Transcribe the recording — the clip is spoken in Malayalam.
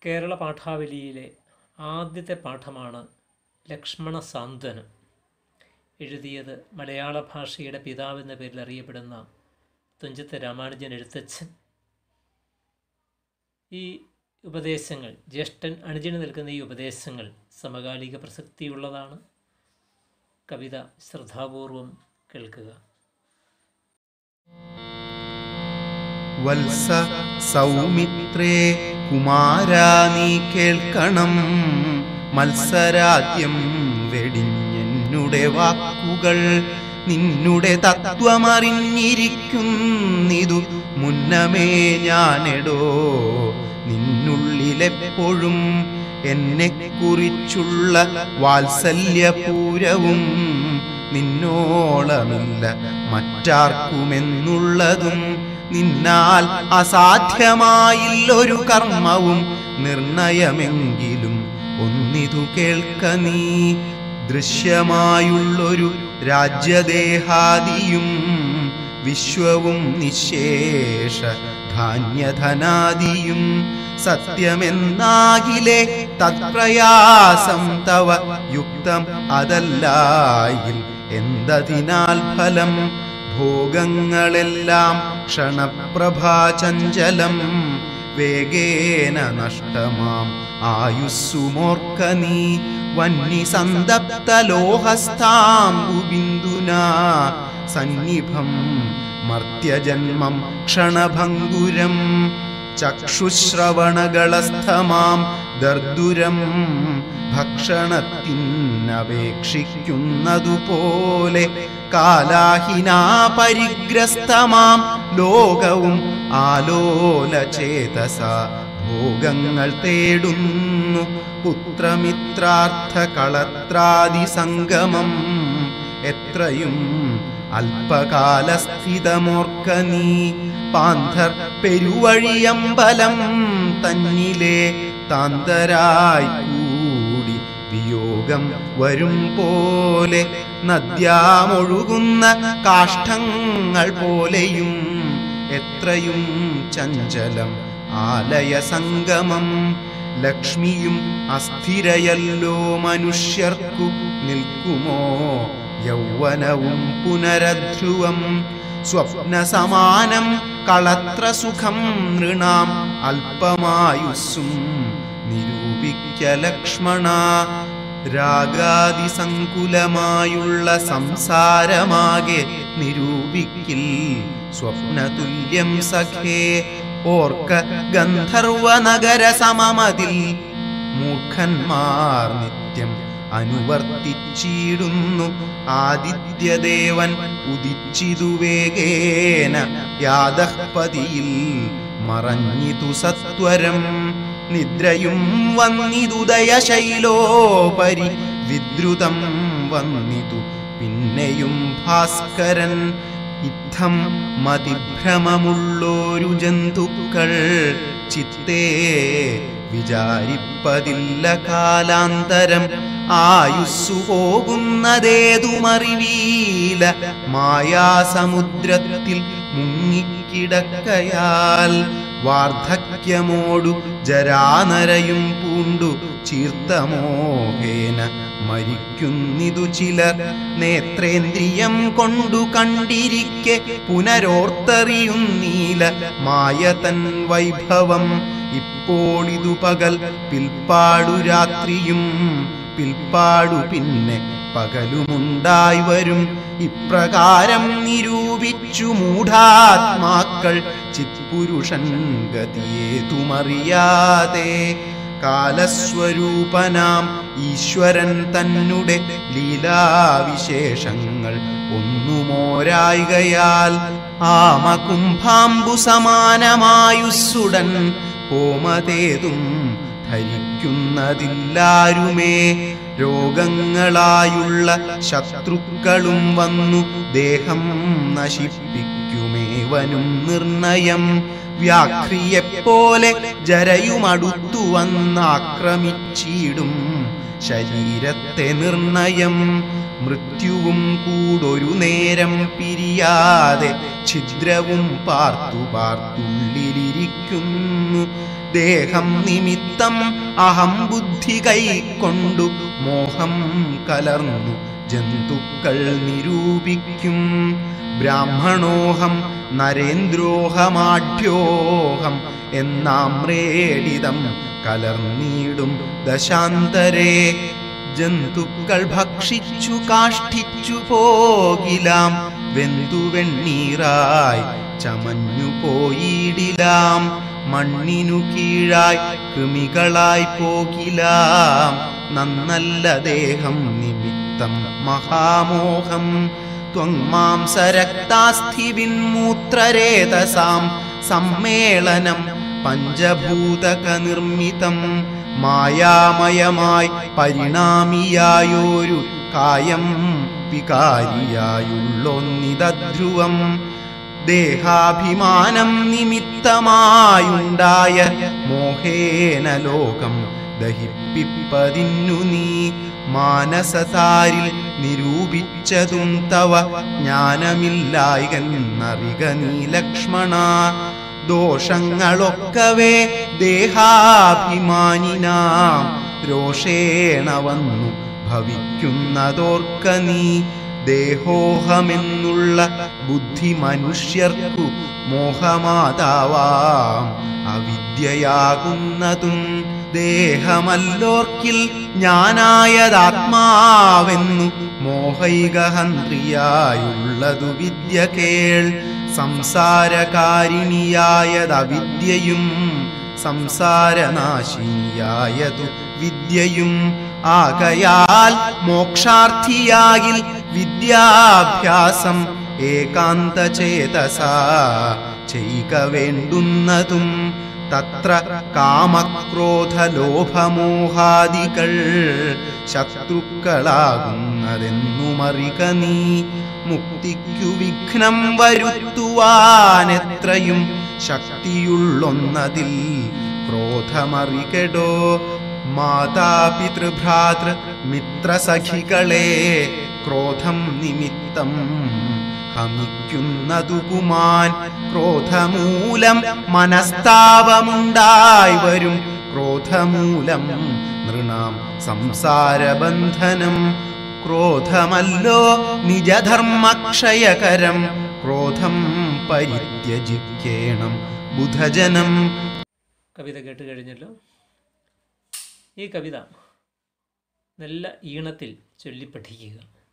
കേരള പാഠാവലിയിലെ ആദ്യത്തെ പാഠമാണ് ലക്ഷ്മണ സാന്ത്വനം എഴുതിയത് മലയാള ഭാഷയുടെ പിതാവ് എന്ന പേരിൽ അറിയപ്പെടുന്ന തുഞ്ചത്ത് രാമാനുജൻ എഴുത്തച്ഛൻ ഈ ഉപദേശങ്ങൾ ജ്യേഷ്ഠൻ അണിജിന് നൽകുന്ന ഈ ഉപദേശങ്ങൾ സമകാലിക പ്രസക്തിയുള്ളതാണ് കവിത ശ്രദ്ധാപൂർവം കേൾക്കുക വത്സ സൗമിത്രേ കുമാരാ നീ കേൾക്കണം മത്സരാദ്യം വെടിഞ്ഞെന്നുടെ വാക്കുകൾ നിന്നുടെ തത്വമറിഞ്ഞിരിക്കുന്നിതു മുന്നമേ ഞാനെടോ നിന്നുള്ളിലെപ്പോഴും എന്നെ കുറിച്ചുള്ള വാത്സല്യപൂരവും നിന്നോളമില്ല മറ്റാർക്കുമെന്നുള്ളതും നിന്നാൽ അസാധ്യമായില്ലൊരു കർമ്മവും നിർണയമെങ്കിലും ഒന്നിതു കേൾക്ക നീ ദൃശ്യമായുള്ളൊരു രാജ്യദേഹാദിയും വിശ്വവും നിശേഷ ധാന്യധനാദിയും സത്യമെന്നാകിലേ തത്പ്രയാസം തവ യുക്തം അതല്ലായിൽ എന്തതിനാൽ ഫലം ഭോഗങ്ങളെല്ലാം ക്ഷണപ്രഭാചഞ്ചലം വേഗേന നഷ്ടമാം ആയുസ്സുമോർക്ക നീ വന്നി സന്തപ്ത ലോഹസ്ഥാംബുബിന്ദുനാ സന്നിഭം മർത്യജന്മം ക്ഷണഭംഗുരം ചക്ഷുശ്രവണകളസ്ഥമാം ദർദുരം ഭക്ഷണത്തിനപേക്ഷിക്കുന്നതുപോലെ കാലാഹിനാ പരിഗ്രസ്തമാം ലോകവും ആലോലചേതസ ഭോഗങ്ങൾ തേടുന്നു പുത്രമിത്രാർത്ഥ കളത്രാദി സംഗമം എത്രയും അല്പകാലസ്ഥിതമോർക്ക നീ പാന്ധർ പെരുവഴിയമ്പലം തന്നിലെ താന്തരായി കൂടി വിയോഗം വരും പോലെ നദ്യാമൊഴുകുന്ന കാഷ്ടങ്ങൾ പോലെയും എത്രയും ചഞ്ചലം ആലയ സംഗമം ലക്ഷ്മിയും അസ്ഥിരയല്ലോ മനുഷ്യർക്കു നിൽക്കുമോ യൗവനവും പുനരധ്രുവം സ്വപ്നസമാനം കളത്ര സുഖം നൃണാം അല്പമായുസ്സും നിരൂപിക്ക ലക്ഷ്മണ രാഗാതിസങ്കുലമായുള്ള സംസാരമാകെ നിരൂപിക്കിൽ സ്വപ്നതുല്യം സഖേ ഓർക്ക ഗന്ധർവ നഗര സമമതിൽ മൂർഖന്മാർ നിത്യം അനുവർത്തിച്ചിടുന്നു ആദിത്യദേവൻ ഉദിച്ചിതു വേഗേന യാദഹ്പതിയിൽ മറഞ്ഞിതു സത്വരം നിദ്രയും വന്നിതുദയശൈലോപരി വിദ്രുതം വന്നിതു പിന്നെയും ഭാസ്കരൻ ഇത്തം മതിഭ്രമമുള്ളോരു ജന്തുക്കൾ ചിത്തേ വിചാരിപ്പതില്ല കാലാന്തരം ആയുസ്സു പോകുന്നതേതുമറിവീല മായാസമുദ്രത്തിൽ മുങ്ങിക്കിടക്കയാൽ വാർദ്ധക്യമോടു ജരാനരയും പൂണ്ടു ചീർത്തമോഹേന മരിക്കുന്നിതു ചിലർ നേത്രേന്ദ്രിയം കൊണ്ടു കണ്ടിരിക്കെ പുനരോർത്തറിയുന്നീല മായതൻ വൈഭവം ഇപ്പോളിതു പകൽ പിൽപ്പാടു രാത്രിയും പിൽപ്പാടു പിന്നെ പകലുമുണ്ടായി വരും ഇപ്രകാരം നിരൂപിച്ചു മൂഢാത്മാക്കൾ ചിത്പുരുഷൻ ഗതിയേതുമറിയാതെ കാലസ്വരൂപനാം ഈശ്വരൻ തന്നെ ലീലാവിശേഷങ്ങൾ ഒന്നുമോരായികയാൽ ആമകുംഭാംബു സമാനമായുസ്സുടൻ ഹോമതേതും ധരിക്കുന്നതില്ലാരുമേ രോഗങ്ങളായുള്ള ശത്രുക്കളും വന്നു ദേഹം നശിപ്പിക്കുമേവനും നിർണയം വ്യാഘ്രിയെപ്പോലെ ജരയുമടുത്തു വന്നാക്രമിച്ചിടും ശരീരത്തെ നിർണയം മൃത്യുവും കൂടൊരു നേരം പിരിയാതെ ഛിദ്രവും പാർത്തു പാർത്തുള്ളിലിരിക്കുന്നു ദേഹം നിമിത്തം അഹം ബുദ്ധി കൈക്കൊണ്ടു മോഹം കലർന്നു ജന്തുക്കൾ നിരൂപിക്കും ബ്രാഹ്മണോഹം നരേന്ദ്രോഹമാഢ്യോഹം എന്നാമ്രേഡിതം കലർന്നീടും ദശാന്തരേ ജന്തുക്കൾ ഭക്ഷിച്ചു കാഷ്ടിച്ചു പോകിലാം വെന്തു വെണ്ണീറായി ചമഞ്ഞു പോയിടിലാം മണ്ണിനു കീഴായി കൃമികളായി പോകിലാം നന്നല്ല ദേഹം നിമിത്തം മഹാമോഹം ത്വങ്മാംസരക്താസ്ഥിവിന്മൂത്രരേതസാം സമ്മേളനം പഞ്ചഭൂതക നിർമ്മിതം മായാമയമായി പരിണാമിയായോരു കായം വികാരിയായുള്ളൊന്നിതധ്രുവം ദേഹാഭിമാനം നിമിത്തമായുണ്ടായ മോഹേന ലോകം ദഹിപ്പിപ്പതിന്നു നീ മാനസതാരിൽ നിരൂപിച്ചതും തവ ജ്ഞാനമില്ലായകന്നറിക നീ ലക്ഷ്മണ ദോഷങ്ങളൊക്കവേ ദേഹാഭിമാനിനാം രോഷേണ വന്നു ഭവിക്കുന്നതോർക്ക നീ ദേഹോഹമെന്നുള്ള ബുദ്ധി മനുഷ്യർക്കു മോഹമാതാവാം അവിദ്യയാകുന്നതും ദേഹമല്ലോർക്കിൽ ഞാനായതാത്മാവെന്നു മോഹൈകഹന്ത്രിയായുള്ളതു വിദ്യ കേൾ സംസാരകാരിണിയായതവിദ്യയും സംസാരനാശിനിയായതു വിദ്യയും ആകയാൽ മോക്ഷാർത്ഥിയായിൽ വിദ്യാഭ്യാസം ഏകാന്തചേതസാ ചെയ്ക വേണ്ടുന്നതും തത്ര കാമക്രോധലോഭമോഹാദികൾ ശത്രുക്കളാകുന്നതെന്നുമറിക നീ മുക്തിക്കു വിഘ്നം വരുത്തുവാനെത്രയും ശക്തിയുള്ളൊന്നതിൽ ക്രോധമറികടോ മാതാപിതൃഭ്രാതൃ മിത്രസഖികളെ ക്രോധം നിമിത്തം ഹമിക്കുന്നതു പുമാൻ ക്രോധമൂലം മനസ്താപമുണ്ടായി വരും ക്രോധമൂലം നൃണാം സംസാരബന്ധനം ക്രോധമല്ലോ നിജധർമ്മക്ഷയകരം ക്രോധം പരിത്യജിക്കേണം ബുധജനം കവിത കേട്ട് കഴിഞ്ഞല്ലോ ഈ കവിത നല്ല ഈണത്തിൽ ചൊല്ലി പഠിക്കുക